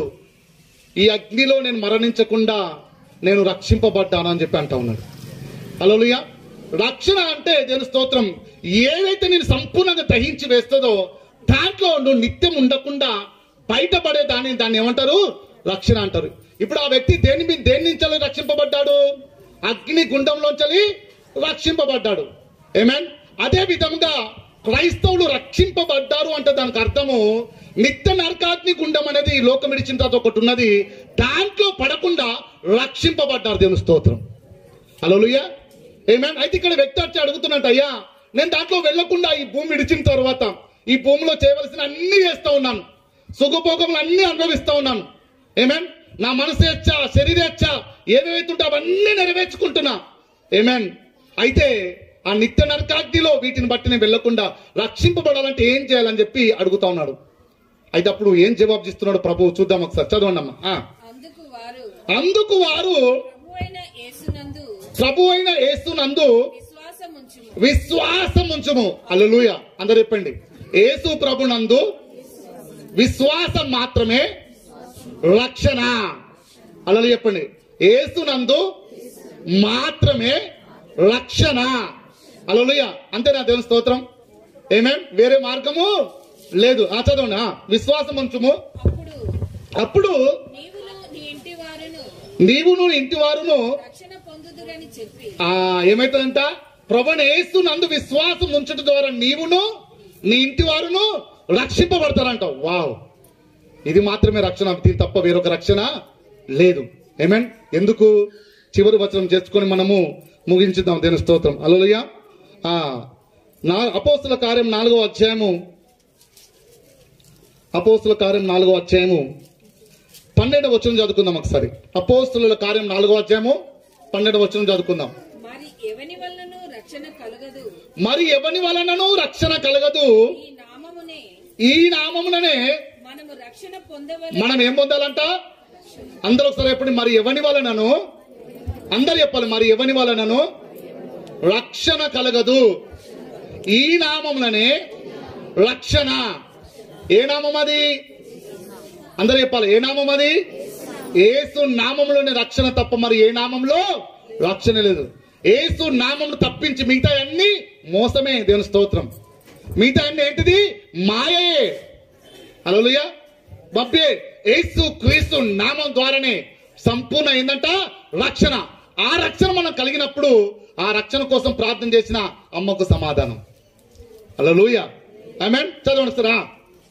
ఈ అగ్నిలో నేను మరణించకుండా నేను రక్షింపబడ్డాను అని చెప్పి అంటా ఉన్నాడు హలోలుయ రక్షణ అంటే దేవుని స్తోత్రం ఏదైతే నేను సంపూర్ణంగా దహించి వేస్తుందో దాంట్లో నువ్వు నిత్యం ఉండకుండా బయటపడే దాన్ని దాన్ని ఏమంటారు రక్షణ అంటారు ఇప్పుడు ఆ వ్యక్తి దేని మీద దేని నుంచి రక్షింపబడ్డాడు అగ్ని గుండంలోంచి రక్షింపబడ్డాడు ఏమేన్ అదే విధంగా క్రైస్తవులు రక్షింపబడ్డారు అంటే దానికి అర్థము నిత్య నరకాగ్ని గుండం అనేది ఈ లోకం ఇడిచిన తర్వాత ఒకటి ఉన్నది దాంట్లో పడకుండా రక్షింపబడ్డారు దేవుని స్తోత్రం హలోలుయ్యా ఏమేన్ అయితే ఇక్కడ వ్యక్తి వచ్చి అడుగుతున్నట్టు అయ్యా నేను దాంట్లో వెళ్లకుండా ఈ భూమి విడిచిన తర్వాత ఈ భూమిలో చేయవలసిన అన్ని చేస్తా ఉన్నాను సుఖభోగములు అన్ని అనుభవిస్తా ఉన్నాను ఏమేన్ నా మనసేచ్ఛ శరీరేచ్ఛ ఏవేవైతుంటే అవన్నీ నెరవేర్చుకుంటున్నా ఏమేన్ అయితే ఆ నిత్య నరకాగ్నిలో వీటిని బట్టి నేను వెళ్లకుండా రక్షింపబడాలంటే ఏం చేయాలని చెప్పి అడుగుతా ఉన్నాడు అయితే అప్పుడు ఏం జవాబు ఇస్తున్నాడు ప్రభు చూద్దాం ఒకసారి చదవండి అమ్మా ఆ. అందుకు వారు అందుకు వారు ప్రభు అయిన యేసునందు ప్రభు అయిన యేసునందు విశ్వాసముంచుము విశ్వాసం ఉంచుము అల్లెలూయ అందరు చెప్పండి యేసు ప్రభునందు విశ్వాసం మాత్రమే రక్షణ అల్లలు చెప్పండి యేసునందు మాత్రమే రక్షణ అల్లెలూయ అంతేనా దేవుని స్తోత్రం ఏమేం వేరే మార్గము లేదు ఆ చదవండి ఆ, విశ్వాసం ఉంచుము అప్పుడు అప్పుడు నీవును నీ ఇంటి వారును నీవును ఇంటి వారును రక్షణ పొందుదురని చెప్పి ఆ ఏమైతుందంట ప్రభుని యేసు నందు విశ్వాసం ఉంచడం ద్వారా నీవును నీ ఇంటి వారును రక్షింపబడతారంట వావ్ ఇది మాత్రమే రక్షణ దీని తప్ప వేరొక రక్షణ లేదు ఏమేన్ ఎందుకు చివరి వచనం చేసుకొని మనము ముగించుదాం దేని స్తోత్రం అలలుయ ఆ నా అపోస్తుల కార్యం నాలుగో అధ్యాయము అపోస్తుల కార్యం నాలుగో అధ్యాయము పన్నెండవ వచనం చదువుకుందాం ఒకసారి అపోస్తుల కార్యం నాలుగో అధ్యాయము పన్నెండవ వచనం చదువుకుందాం మరి ఎవని వలనను రక్షణ కలగదు మరి ఎవని వలనను రక్షణ కలగదు ఈ నామమునే ఈ నామముననే మనము రక్షణ పొందవల మనం ఏం పొందాలంట అందరూ ఒకసారి చెప్పండి మరి ఎవని వలనను అందరు చెప్పాలి మరి ఎవని వలనను రక్షణ కలగదు ఈ నామములనే రక్షణ ఏ నామం అది అందరు చెప్పాలి ఏ నామం అది ఏసు నామంలోనే రక్షణ తప్ప మరి ఏ నామంలో రక్షణ లేదు ఏసు నామం తప్పించి మిగతా అన్ని మోసమే దేవుని స్తోత్రం మిగతా అన్ని ఏంటిది మాయే అలలుయ బబ్బే యేసు క్రీస్తు నామం ద్వారానే సంపూర్ణ ఏందంట రక్షణ ఆ రక్షణ మనం కలిగినప్పుడు ఆ రక్షణ కోసం ప్రార్థన చేసిన అమ్మకు సమాధానం అలలుయ ఆమెన్ చదవండి సార్ ఆ.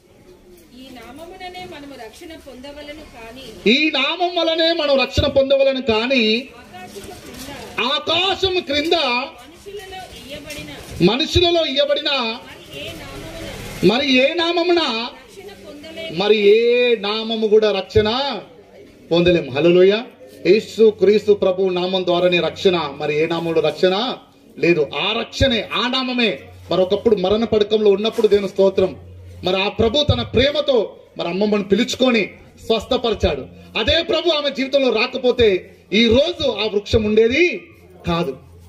ఈ నామముననే మనము రక్షణ పొందవలను కానీ ఈ నామం వలనే మనం రక్షణ పొందవలను కానీ ఆకాశము క్రింద ఆకాశం క్రింద మనుషులలో ఇయ్యబడిన మనుషులలో ఇవ్వబడిన మరి ఏ నామమున మరి ఏ నామమున రక్షణ పొందలే మరి ఏ నామము కూడా రక్షణ పొందలేం హలోయ యేసు క్రీస్తు ప్రభు నామం ద్వారానే రక్షణ మరి ఏ నామంలో రక్షణ లేదు ఆ రక్షణే ఆ నామమే మరి ఒకప్పుడు మరణ పడకంలో ఉన్నప్పుడు దేని స్తోత్రం మరి ఆ ప్రభు తన ప్రేమతో మరి అమ్మమ్మను పిలుచుకొని స్వస్థపరిచాడు అదే ప్రభు ఆమె జీవితంలో రాకపోతే ఈ రోజు ఆ వృక్షం ఉండేది కాదు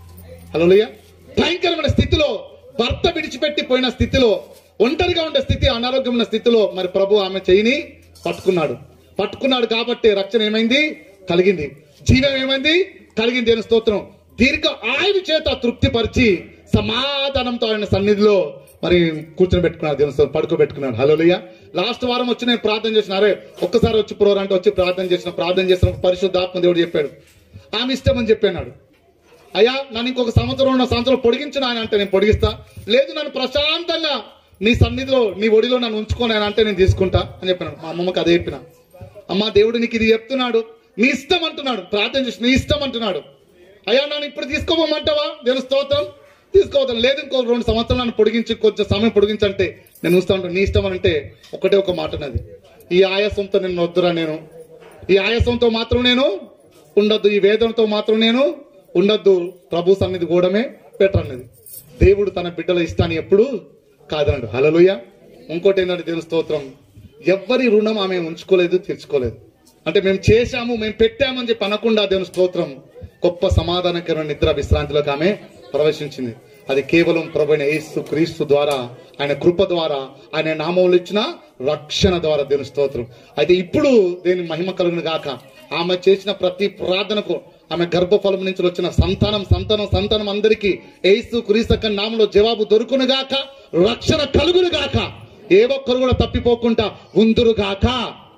హలోయ భయంకరమైన స్థితిలో భర్త విడిచిపెట్టి పోయిన స్థితిలో ఒంటరిగా ఉండే స్థితి అనారోగ్యమైన స్థితిలో మరి ప్రభు ఆమె చేయిని పట్టుకున్నాడు పట్టుకున్నాడు కాబట్టి రక్షణ ఏమైంది కలిగింది జీవం ఏమైంది కలిగింది అని స్తోత్రం దీర్ఘ ఆయువు చేత తృప్తిపరిచి సమాధానంతో ఆయన సన్నిధిలో మరి కూర్చొని పెట్టుకున్నాడు దేవుని స్తోత్రం పడుకోబెట్టుకున్నాడు హలోలియ లాస్ట్ వారం వచ్చి నేను ప్రార్థన చేసిన అరే ఒక్కసారి వచ్చి ప్రోర్ అంటే వచ్చి ప్రార్థన చేసిన ప్రార్థన చేసిన పరిశుద్ధాత్మ దేవుడు చెప్పాడు ఆమె ఇష్టం అని చెప్పాడు అయ్యా నన్ను ఇంకొక సంవత్సరం ఉన్న సంవత్సరం పొడిగించిన ఆయన అంటే నేను పొడిగిస్తా లేదు నన్ను ప్రశాంతంగా నీ సన్నిధిలో నీ ఒడిలో నన్ను ఉంచుకొని ఆయన అంటే నేను తీసుకుంటా అని చెప్పాను మా అమ్మమ్మకి అదే చెప్పిన అమ్మా దేవుడు నీకు ఇది చెప్తున్నాడు నీ ఇష్టం అంటున్నాడు ప్రార్థన చేసి నీ ఇష్టం అంటున్నాడు అయ్యా నన్ను ఇప్పుడు తీసుకోమంటావా నేను స్తోత్రం తీసుకోవద్దాం లేదు ఇంకో రెండు సంవత్సరాలు నన్ను పొడిగించి కొంచెం సమయం పొడిగించంటే నేను చూస్తా ఉంటాను నీ ఇష్టం అని అంటే ఒకటే ఒక మాట ఉన్నది ఈ ఆయాసంతో నేను వద్దురా నేను ఈ ఆయాసంతో మాత్రం నేను ఉండొద్దు ఈ వేదనతో మాత్రం నేను ఉండొద్దు ప్రభు సన్నిధి కూడమే పెట్టన్నది దేవుడు తన బిడ్డల ఇష్టాన్ని ఎప్పుడు కాదన్నాడు హలలుయ ఇంకోటి ఏంటంటే దేవుని స్తోత్రం ఎవ్వరి రుణం ఆమె ఉంచుకోలేదు తీర్చుకోలేదు అంటే మేము చేశాము మేము పెట్టామని చెప్పి అనకుండా దేవుని స్తోత్రం గొప్ప సమాధానకరమైన నిద్ర విశ్రాంతిలోకి ఆమె ప్రవేశించింది అది కేవలం ప్రభుైన యేసు క్రీస్తు ద్వారా ఆయన కృప ద్వారా ఆయన నామంలో ఇచ్చిన రక్షణ ద్వారా దేవుని స్తోత్రం అయితే ఇప్పుడు దేని మహిమ కలుగును గాక ఆమె చేసిన ప్రతి ప్రార్థనకు ఆమె గర్భఫలం నుంచి వచ్చిన సంతానం సంతానం సంతానం అందరికీ యేసు క్రీస్తు నామంలో జవాబు దొరుకును గాక రక్షణ కలుగును గాక ఏ ఒక్కరు కూడా తప్పిపోకుండా ఉందురు గాక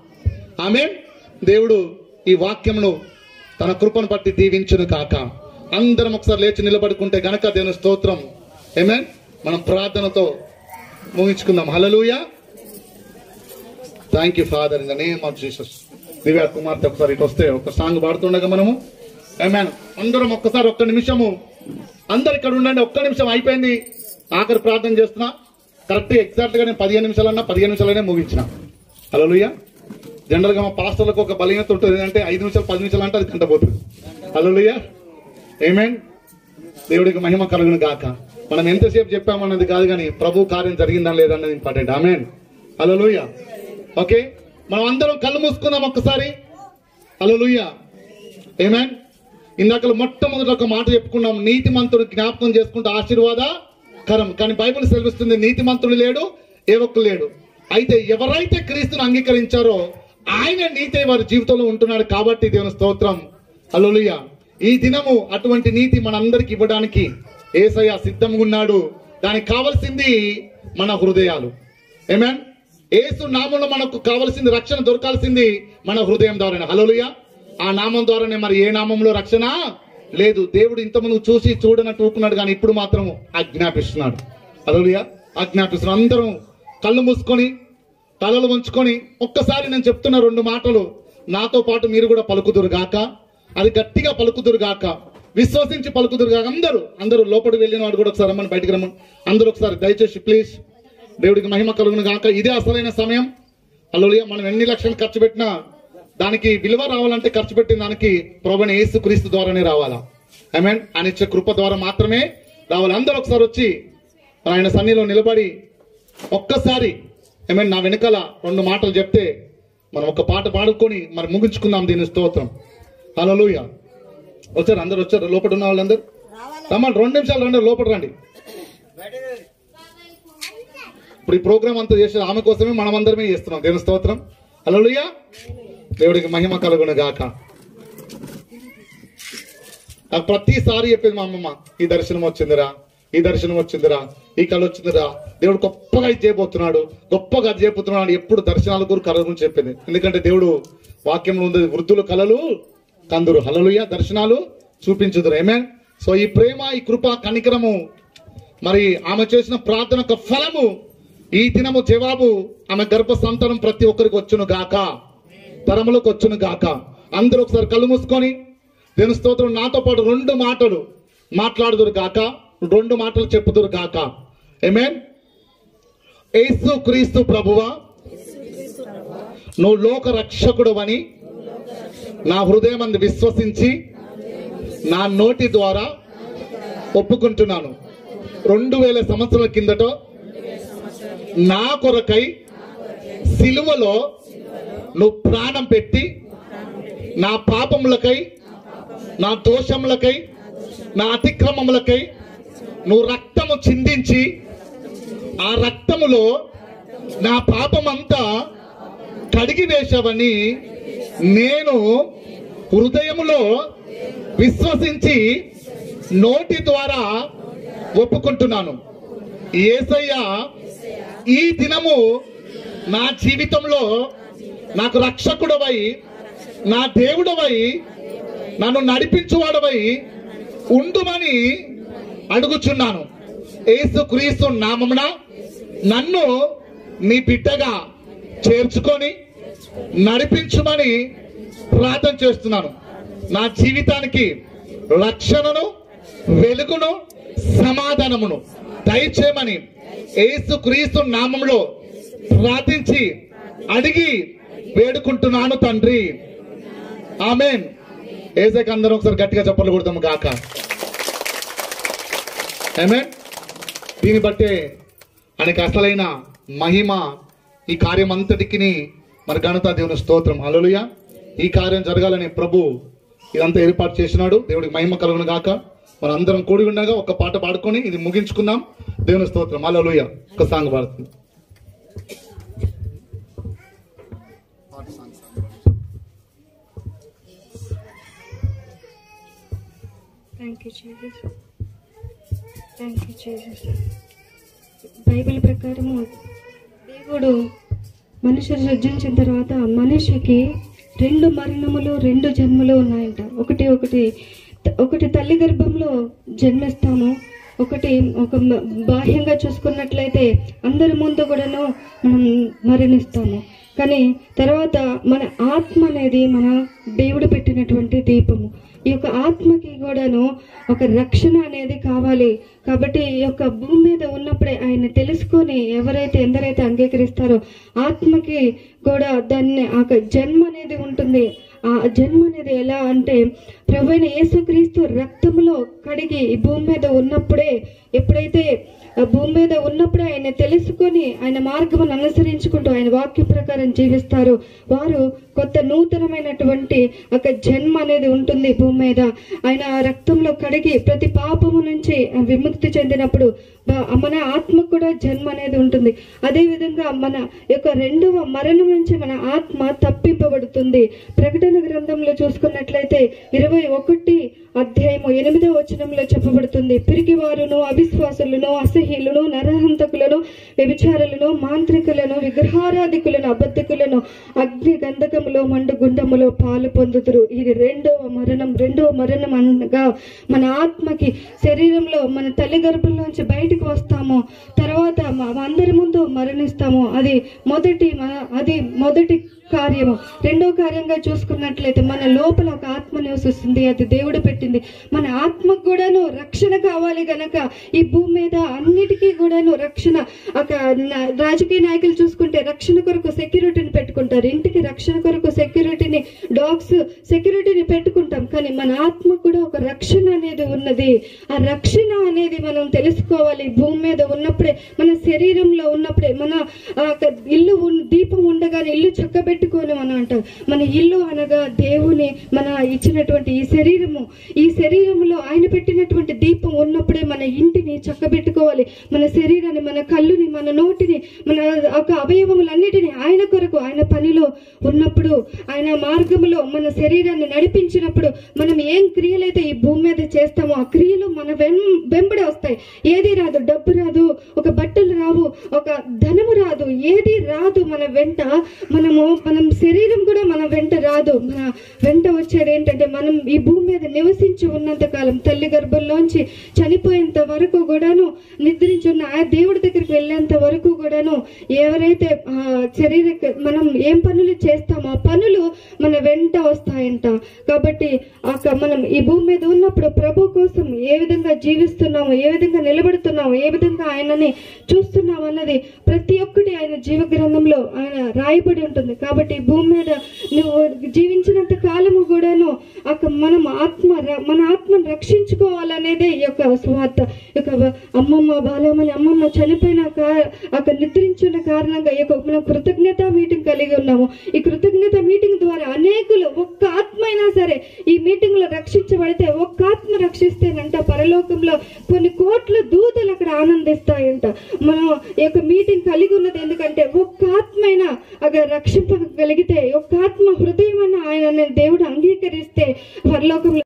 ఆమె దేవుడు ఈ వాక్యమును తన కృపను బట్టి దీవించును కాక అందరం ఒకసారి లేచి నిలబడుకుంటే గనక దేవుని స్తోత్రం ఏమే మనం ప్రార్థనతో ముగించుకుందాం hallelujah thank you father in the name of Jesus Divya కుమార్తె ఒకసారి ఇటు వస్తే ఒక సాంగ్ పాడుతుండగా మనము ఏమేన్ అందరం ఒక్కసారి ఒక్క నిమిషము అందరు ఇక్కడ ఉండండి ఒక్క నిమిషం అయిపోయింది ఆఖరి ప్రార్థన చేస్తున్నా కరెక్ట్ ఎగ్జాక్ట్ గా నేను పదిహేను నిమిషాలన్నా పదిహేను నిమిషాలనే ముగించిన హలోలుయ జనరల్ గా మా పాస్టర్లకు ఒక బలహీనత ఉంటుంది అంటే ఐదు నిమిషాలు పది నిమిషాలు అంటే అది గంట పోతుంది హలోలుయ ఏమేన్ దేవుడికి మహిమ కలుగును గాక మనం ఎంతసేపు చెప్పామన్నది కాదు కానీ ప్రభు కార్యం జరిగిందా లేదన్నది ఇంపార్టెంట్ ఆమెన్ హలోలుయ ఓకే మనం అందరం కళ్ళు మూసుకుందాం ఒక్కసారి హలోలుయ ఏమేన్ ఇందాక మొట్టమొదటి ఒక మాట చెప్పుకున్నాం నీతి మంతుడు జ్ఞాపకం చేసుకుంటూ ఆశీర్వాద కరం కానీ బైబిల్ సెలవిస్తుంది నీతి మంతుడు లేడు ఏ ఒక్కరు లేడు అయితే ఎవరైతే క్రీస్తును అంగీకరించారో ఆయన నీతి వారి జీవితంలో ఉంటున్నాడు కాబట్టి దేవుని స్తోత్రం అల్లులుయ ఈ దినము అటువంటి నీతి మనందరికి ఇవ్వడానికి ఏసయ్య సిద్ధంగా ఉన్నాడు దానికి కావలసింది మన హృదయాలు ఏమేన్ ఏసు నామంలో మనకు కావలసింది రక్షణ దొరకాల్సింది మన హృదయం ద్వారానే హలోలుయ ఆ నామం ద్వారానే మరి ఏ నామంలో రక్షణ లేదు దేవుడు ఇంతకుముందు చూసి చూడనట్టు ఊకున్నాడు కానీ ఇప్పుడు మాత్రం ఆజ్ఞాపిస్తున్నాడు హలోలుయ ఆజ్ఞాపిస్తున్నాడు అందరం కళ్ళు మూసుకొని తలలు ఉంచుకొని ఒక్కసారి నేను చెప్తున్న రెండు మాటలు నాతో పాటు మీరు కూడా పలుకుదురు గాక అది గట్టిగా పలుకుదురు గాక విశ్వసించి పలుకుదురు గాక అందరూ అందరూ లోపలికి వెళ్ళిన వాడు కూడా ఒకసారి రమ్మని బయటికి రమ్మని అందరూ ఒకసారి దయచేసి ప్లీజ్ దేవుడికి మహిమ కలుగును గాక ఇదే అసలైన సమయం అల్లులియ మనం ఎన్ని లక్షలు ఖర్చు పెట్టినా దానికి విలువ రావాలంటే ఖర్చు పెట్టిన దానికి ప్రభుని యేసు క్రీస్తు ద్వారానే రావాలా ఐ మీన్ ఆయన ఇచ్చే కృప ద్వారా మాత్రమే రావాలి అందరూ ఒకసారి వచ్చి ఆయన సన్నిలో నిలబడి ఒక్కసారి ఐ మీన్ నా వెనకాల రెండు మాటలు చెప్తే మనం ఒక పాట పాడుకొని మరి ముగించుకుందాం దీని స్తోత్రం హలోయ వచ్చారు అందరు వచ్చారు లోపల ఉన్న వాళ్ళందరూ రమ్మని రెండు నిమిషాలు రండి లోపల రండి ఇప్పుడు ఈ ప్రోగ్రామ్ అంతా చేసేది ఆమె కోసమే మనం అందరమే చేస్తున్నాం దేవుని స్తోత్రం హలోయ దేవుడికి మహిమ కలుగును గాక నాకు ప్రతిసారి చెప్పేది మా అమ్మమ్మ ఈ దర్శనం వచ్చిందిరా ఈ దర్శనం వచ్చిందిరా ఈ కళ వచ్చిందిరా దేవుడు గొప్పగా ఇది చేయబోతున్నాడు గొప్పగా అది చేయబోతున్నాడు అని ఎప్పుడు దర్శనాల గురు కళ గురించి చెప్పింది ఎందుకంటే దేవుడు వాక్యంలో ఉంది వృద్ధుల కళలు కందురు హలలుయ దర్శనాలు చూపించుదురు ఏమే సో ఈ ప్రేమ ఈ కృప కనికరము మరి ఆమె చేసిన ప్రార్థన యొక్క ఫలము ఈ దినము జవాబు ఆమె గర్భ సంతానం ప్రతి ఒక్కరికి వచ్చును గాక తరములకు వచ్చును గాక అందరూ ఒకసారి కళ్ళు మూసుకొని దేవుని స్తోత్రం నాతో పాటు రెండు మాటలు మాట్లాడుదురు గాక రెండు మాటలు చెప్పుదురు గాక ఏమేన్ యేసు క్రీస్తు ప్రభువా నువ్వు లోక రక్షకుడు అని నా హృదయం అందు విశ్వసించి నా నోటి ద్వారా ఒప్పుకుంటున్నాను రెండు వేల సంవత్సరాల కిందట నా కొరకై సిలువలో నువ్వు ప్రాణం పెట్టి నా పాపములకై నా దోషములకై నా అతిక్రమములకై నువ్వు రక్తము చిందించి ఆ రక్తములో నా పాపమంతా కడిగి వేశావని నేను హృదయములో విశ్వసించి నోటి ద్వారా ఒప్పుకుంటున్నాను ఏసయ్య ఈ దినము నా జీవితంలో నాకు రక్షకుడవై నా దేవుడవై నన్ను నడిపించువాడవై ఉండుమని అడుగుచున్నాను యేసు క్రీస్తు నామమున నన్ను నీ బిడ్డగా చేర్చుకొని నడిపించుమని ప్రార్థన చేస్తున్నాను నా జీవితానికి రక్షణను వెలుగును సమాధానమును దయచేయమని యేసు క్రీస్తు నామంలో ప్రార్థించి అడిగి వేడుకుంటున్నాను తండ్రి ఆమెన్ ఏసైకి అందరం ఒకసారి గట్టిగా చెప్పలు కొడతాము గాక ఆమెన్ దీన్ని బట్టే ఆయనకి అసలైన మహిమ ఈ కార్యం అంతటికి మన ఘనత దేవుని స్తోత్రం హల్లెలూయా ఈ కార్యం జరగాలని ప్రభు ఇదంతా ఏర్పాటు చేసినాడు దేవుడికి మహిమ కలుగును గాక మన అందరం కూడి ఉండగా ఒక పాట పాడుకొని ఇది ముగించుకుందాం దేవుని స్తోత్రం హల్లెలూయా ఒక సాంగ్ పాడుతుంది thank you Jesus thank you Jesus Bible ప్రకారము దేవుడు మనుషులు సృజించిన తర్వాత మనిషికి రెండు మరణములు రెండు జన్మలు ఉన్నాయంట ఒకటి ఒకటి ఒకటి తల్లి గర్భంలో జన్మిస్తాము ఒకటి ఒక మ- బాహ్యంగా చూసుకున్నట్లయితే అందరి ముందు కూడాను మనం మరణిస్తాము కానీ తర్వాత మన ఆత్మ అనేది మన దేవుడు పెట్టినటువంటి దీపము ఈ యొక్క ఆత్మకి కూడాను ఒక రక్షణ అనేది కావాలి కాబట్టి ఈ యొక్క భూమి మీద ఉన్నప్పుడే ఆయన తెలుసుకొని ఎవరైతే ఎందరైతే అంగీకరిస్తారో ఆత్మకి కూడా దాన్ని ఆ యొక్క జన్మ అనేది ఉంటుంది ఆ జన్మ అనేది ఎలా అంటే ప్రభు అయిన యేసుక్రీస్తు రక్తములో కడిగి ఈ భూమి మీద ఉన్నప్పుడే ఎప్పుడైతే ఆ భూమి మీద ఉన్నప్పుడే ఆయన తెలుసుకొని ఆయన మార్గమును అనుసరించుకుంటూ ఆయన వాక్య ప్రకారం జీవిస్తారు వారు కొత్త నూతనమైనటువంటి ఒక జన్మ అనేది ఉంటుంది భూమి మీద ఆయన ఆ రక్తంలో కడిగి ప్రతి పాపము నుంచి విముక్తి చెందినప్పుడు బ- మన ఆత్మ కూడా జన్మ అనేది ఉంటుంది అదే విధంగా మన యొక్క రెండవ మరణం నుంచి మన ఆత్మ తప్పింపబడుతుంది ప్రకటన గ్రంథంలో చూసుకున్నట్లయితే ఇరవై ఒకటి అధ్యాయము ఎనిమిదవ వచనంలో చెప్పబడుతుంది పిరికివారును అవిశ్వాసులను అసహ్యులను నరహంతకులను వ్యభిచారులను మాంత్రికులను విగ్రహారాధికులను అబద్ధికులను అగ్ని గంధకములో మండు గుండములో పాలు పొందుతురు ఇది రెండవ మరణం రెండవ మరణం అనగా మన ఆత్మకి శరీరంలో మన తల్లి గర్భంలోంచి బయటకు వస్తాము తర్వాత మ- అందరి ముందు మరణిస్తాము అది మొదటి మన- అది మొదటి కార్యము రెండో కార్యంగా చూసుకున్నట్లయితే మన లోపల ఒక ఆత్మ నివసిస్తుంది అది దేవుడు పెట్టింది మన ఆత్మకు కూడాను రక్షణ కావాలి గనక ఈ భూమి మీద అన్నిటికీ కూడాను రక్షణ ఒక నా- రాజకీయ నాయకులు చూసుకుంటే రక్షణ కొరకు సెక్యూరిటీని పెట్టుకుంటారు ఇంటికి రక్షణ కొరకు సెక్యూరిటీని డాగ్స్ సెక్యూరిటీని పెట్టుకుంటాం కానీ మన ఆత్మ కూడా ఒక రక్షణ అనేది ఉన్నది ఆ రక్షణ అనేది మనం తెలుసుకోవాలి ఈ భూమి మీద ఉన్నప్పుడే మన శరీరంలో ఉన్నప్పుడే మన ఆ, ఒక ఇల్లు ఉన్- దీపం ఉండగానే ఇల్లు చక్కబెట్టుకొని మనం అంటాం మన ఇల్లు అనగా దేవుని మన ఇచ్చినటువంటి ఈ శరీరము ఈ శరీరంలో ఆయన పెట్టినటువంటి దీపం ఉన్నప్పుడే మన ఇంటిని చక్కబెట్టుకోవాలి మన శరీరాన్ని మన కళ్ళుని మన నోటిని మన ఒక అవయవములన్నిటిని ఆయన కొరకు ఆయన పనిలో ఉన్నప్పుడు ఆయన మార్గములో మన శరీరాన్ని నడిపించినప్పుడు మనం ఏం క్రియలైతే ఈ భూమి మీద చేస్తామో ఆ క్రియలు మన వెం వెంబడి వస్తాయి ఏది రాదు డబ్బు రాదు ఒక బట్టలు రావు ఒక ధనము రాదు ఏది రాదు మన వెంట మనము మనం శరీరం కూడా మన వెంట వెంట రాదు మన వెంట వచ్చాడు ఏంటంటే మనం ఈ భూమి మీద నివసించి ఉన్నంత కాలం తల్లి గర్భంలోంచి చనిపోయేంత వరకు కూడాను నిద్రించి ఉన్న ఆ దేవుడి దగ్గరికి వెళ్ళేంత వరకు కూడాను ఎవరైతే ఆ, శరీర మనం ఏం పనులు చేస్తామో ఆ పనులు మన వెంట వస్తాయంట కాబట్టి ఆ క- మనం ఈ భూమి మీద ఉన్నప్పుడు ప్రభు కోసం ఏ విధంగా జీవిస్తున్నాము ఏ విధంగా నిలబడుతున్నాము ఏ విధంగా ఆయనని చూస్తున్నాం అన్నది ప్రతి ఒక్కటి ఆయన జీవ గ్రంథంలో ఆయన రాయబడి ఉంటుంది కాబట్టి ఈ భూమి మీద నువ్వు జీవించినంత కాలము కూడాను అక్క మనం ఆత్మ ర- మన ఆత్మను రక్షించుకోవాలనేదే ఈ యొక్క స్వార్థ ఈ యొక్క అమ్మమ్మ బాలమ్మని అమ్మమ్మ చనిపోయిన కా- అక్కడ నిద్రించిన కారణంగా ఈ యొక్క మనం కృతజ్ఞత మీటింగ్ కలిగి ఉన్నాము ఈ కృతజ్ఞత మీటింగ్ ద్వారా అనేకులు ఒక్క ఆత్మ అయినా సరే ఈ మీటింగ్ లో రక్షించబడితే ఒక్క ఆత్మ రక్షిస్తేనంట పరలోకంలో కొన్ని కోట్ల దూతలు అక్కడ ఆనందిస్తాయంట మనం ఈ యొక్క మీటింగ్ కలిగి ఉన్నది ఎందుకంటే ఒక్క ఆత్మ అయినా అక్కడ రక్షింపగలిగితే ఒక్క ఆత్మ హృదయం ఆయన దేవుడు అంగీకరిస్తే పరలోకంలో